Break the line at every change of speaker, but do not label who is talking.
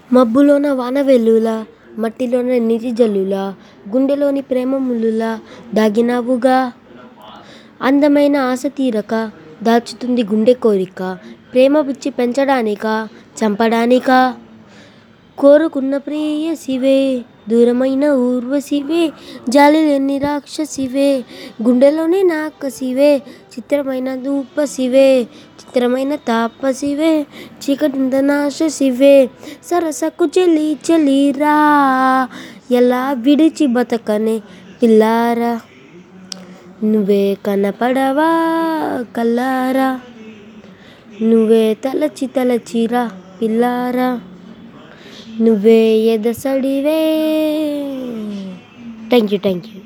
మబ్బులోన వాన వెల్లులా మట్టిలోన నీటి జల్లులా గుండెలోని ప్రేమ ముల్లులా దాగినావుగా అందమైన ఆశ తీరక దాచుతుంది గుండె కోరిక ప్రేమ పిచ్చి పెంచడానికా చంపడానికా కోరుకున్న ప్రేయసివే దూరమైన ఊర్వశివే జాలిలేని రాక్షసివే గుండెలోని నాకసివే చిత్రమైన రూపసివే చిత్రమైన తాపసివే చీకటంత నాశసివే సరసకు చెలి చెలిరా ఎలా విడిచి బతకనే పిల్లారా నువ్వే కనపడవా కళ్ళారా నువ్వే తలచి తలచి రా పిల్లారా నువ్వే ఎదసడివే థ్యాంక్ యూ థ్యాంక్ యూ